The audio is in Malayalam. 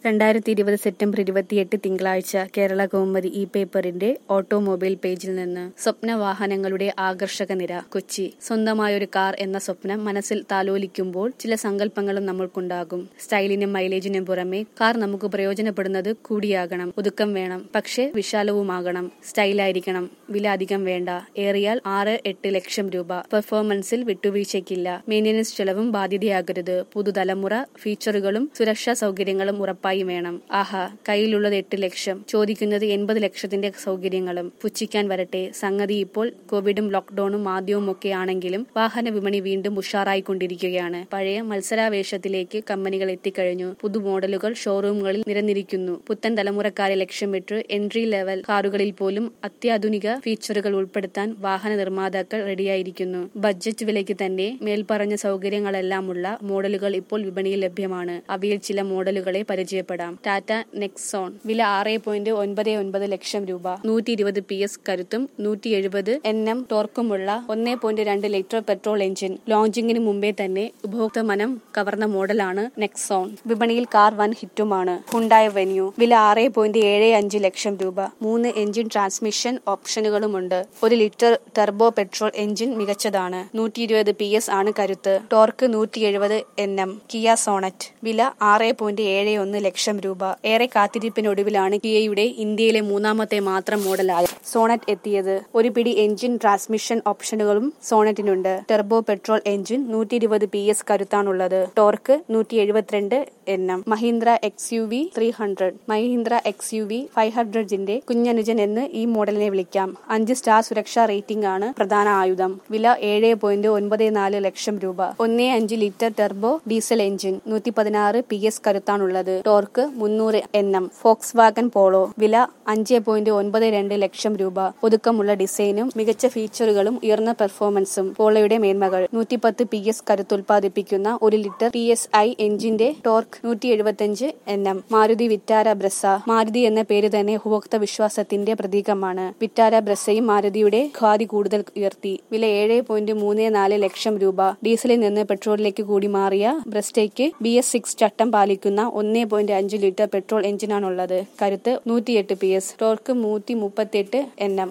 രണ്ടായിരത്തി ഇരുപത് സെപ്റ്റംബർ ഇരുപത്തിയെട്ട് തിങ്കളാഴ്ച കേരള കൗമുദി ഇ പേപ്പറിന്റെ ഓട്ടോമൊബൈൽ പേജിൽ നിന്ന് സ്വപ്ന വാഹനങ്ങളുടെ ആകർഷക നിര കൊച്ചി സ്വന്തമായൊരു കാർ എന്ന സ്വപ്നം മനസ്സിൽ താലോലിക്കുമ്പോൾ ചില സങ്കല്പങ്ങളും നമ്മൾക്കുണ്ടാകും സ്റ്റൈലിനും മൈലേജിനും പുറമെ കാർ നമുക്ക് പ്രയോജനപ്പെടുന്നത് കൂടിയാകണം ഒതുക്കം വേണം പക്ഷേ വിശാലവുമാകണം സ്റ്റൈലായിരിക്കണം വില അധികം വേണ്ട ഏറിയാൽ ആറ് എട്ട് ലക്ഷം രൂപ പെർഫോമൻസിൽ വിട്ടുവീഴ്ചയ്ക്കില്ല മെയിന്റനൻസ് ചെലവും ബാധ്യതയാകരുത് പുതുതലമുറ ഫീച്ചറുകളും സുരക്ഷാ സൗകര്യങ്ങളും ഉറപ്പായി വേണം ആഹാ കയ്യിലുള്ളത് എട്ട് ലക്ഷം ചോദിക്കുന്നത് എൺപത് ലക്ഷത്തിന്റെ സൗകര്യങ്ങളും പുച്ഛിക്കാൻ വരട്ടെ സംഗതി ഇപ്പോൾ കോവിഡും ലോക്ഡൌണും ആദ്യവും ഒക്കെ ആണെങ്കിലും വാഹന വിപണി വീണ്ടും ഉഷാറായിക്കൊണ്ടിരിക്കുകയാണ് പഴയ മത്സരാവേശത്തിലേക്ക് കമ്പനികൾ എത്തിക്കഴിഞ്ഞു പുതു മോഡലുകൾ ഷോറൂമുകളിൽ നിരന്നിരിക്കുന്നു പുത്തൻ തലമുറക്കാരെ ലക്ഷ്യമിട്ട് എൻട്രി ലെവൽ കാറുകളിൽ പോലും അത്യാധുനിക ഫീച്ചറുകൾ ഉൾപ്പെടുത്താൻ വാഹന നിർമ്മാതാക്കൾ റെഡിയായിരിക്കുന്നു ബഡ്ജറ്റ് വിലയ്ക്ക് തന്നെ മേൽപ്പറഞ്ഞ സൗകര്യങ്ങളെല്ലാമുള്ള മോഡലുകൾ ഇപ്പോൾ വിപണിയിൽ ലഭ്യമാണ് അവയിൽ ചില മോഡലുകളെ പരിചയപ്പെടാം ടാറ്റ നെക്സോൺ വില ആറ് പോയിന്റ് ഒൻപത് ഒൻപത് ലക്ഷം രൂപ നൂറ്റി ഇരുപത് പി എസ് കരുത്തും നൂറ്റി എഴുപത് എൻ എം ടോർക്കുമുള്ള ഒന്നേ പോയിന്റ് രണ്ട് ലിറ്റർ പെട്രോൾ എഞ്ചിൻ ലോഞ്ചിങ്ങിന് മുമ്പേ തന്നെ ഉപഭോക്തൃ മനം കവർന്ന മോഡലാണ് നെക്സോൺ വിപണിയിൽ കാർ വൻ ഹിറ്റുമാണ് ഹുണ്ടായ വെന്യൂ വില ആറ് പോയിന്റ് ഏഴ് അഞ്ച് ലക്ഷം രൂപ മൂന്ന് എഞ്ചിൻ ട്രാൻസ്മിഷൻ ഓപ്ഷനുകളുമുണ്ട് ഒരു ലിറ്റർ ടെർബോ പെട്രോൾ എഞ്ചിൻ മികച്ചതാണ് നൂറ്റി ഇരുപത് പി എസ് ആണ് കരുത്ത് ടോർക്ക് നൂറ്റി എഴുപത് എൻ എം കിയ സോണറ്റ് വില ആറ് പോയിന്റ് ഏഴ് ഒന്ന് ലക്ഷം രൂപ ഏറെ കാത്തിരിപ്പിനൊടുവിലാണ് കിയയുടെ ഇന്ത്യയിലെ മൂന്നാമത്തെ മാത്രം മോഡലായ സോണറ്റ് എത്തിയത് ഒരു പിടി എഞ്ചിൻ ട്രാൻസ്മിഷൻ ഓപ്ഷനുകളും സോണറ്റിനുണ്ട് ടെർബോ പെട്രോൾ എഞ്ചിൻ നൂറ്റി ഇരുപത് പി എസ് കരുത്താണുള്ളത് ടോർക്ക് നൂറ്റി എഴുപത്തിരണ്ട് N M Mahindra X U V three hundred Mahindra X U V five ഹൺഡ്രഡിന്റെ കുഞ്ഞനുജൻ എന്ന് ഈ മോഡലിനെ വിളിക്കാം അഞ്ച് സ്റ്റാർ സുരക്ഷാ റേറ്റിംഗ് ആണ് പ്രധാന ആയുധം വില ഏഴ് പോയിന്റ് ഒൻപത് നാല് ലക്ഷം രൂപ ഒന്നേ അഞ്ച് ലിറ്റർ ടെർബോ ഡീസൽ എഞ്ചിൻ നൂറ്റി പതിനാറ് പി എസ് കരുത്താണുള്ളത് ടോർക്ക് മുന്നൂറ് N M Volkswagen Polo വില അഞ്ച് പോയിന്റ് ഒൻപത് രണ്ട് ലക്ഷം രൂപ ഒതുക്കമുള്ള ഡിസൈനും മികച്ച ഫീച്ചറുകളും ഉയർന്ന പെർഫോമൻസും പോളോയുടെ മേന്മകൾ നൂറ്റിപ്പത്ത് പി എസ് കരുത്തുൽപാദിപ്പിക്കുന്ന ഒരു ലിറ്റർ ടി എസ് ഐ എഞ്ചിന്റെ ടോർക്ക് നൂറ്റി എഴുപത്തിയഞ്ച് N M Maruti Vitara Brezza Maruti എന്ന പേര് തന്നെ ഉപഭോക്തൃ വിശ്വാസത്തിന്റെ പ്രതീകമാണ് വിറ്റാര ബ്രസയും മാരുതിയുടെ ഖ്വാതി കൂടുതൽ ഉയർത്തി വില ഏഴ് പോയിന്റ് മൂന്ന് നാല് ലക്ഷം രൂപ ഡീസലിൽ നിന്ന് പെട്രോളിലേക്ക് കൂടി മാറിയ ബ്രസ്റ്റയ്ക്ക് ബി എസ് സിക്സ് ചട്ടം പാലിക്കുന്ന ഒന്നേ പോയിന്റ് അഞ്ച് ലിറ്റർ പെട്രോൾ എഞ്ചിനാണുള്ളത് കരുത്ത് നൂറ്റിയെട്ട് പി എസ് ടോർക്ക് നൂറ്റി മുപ്പത്തിയെട്ട് എൻ എം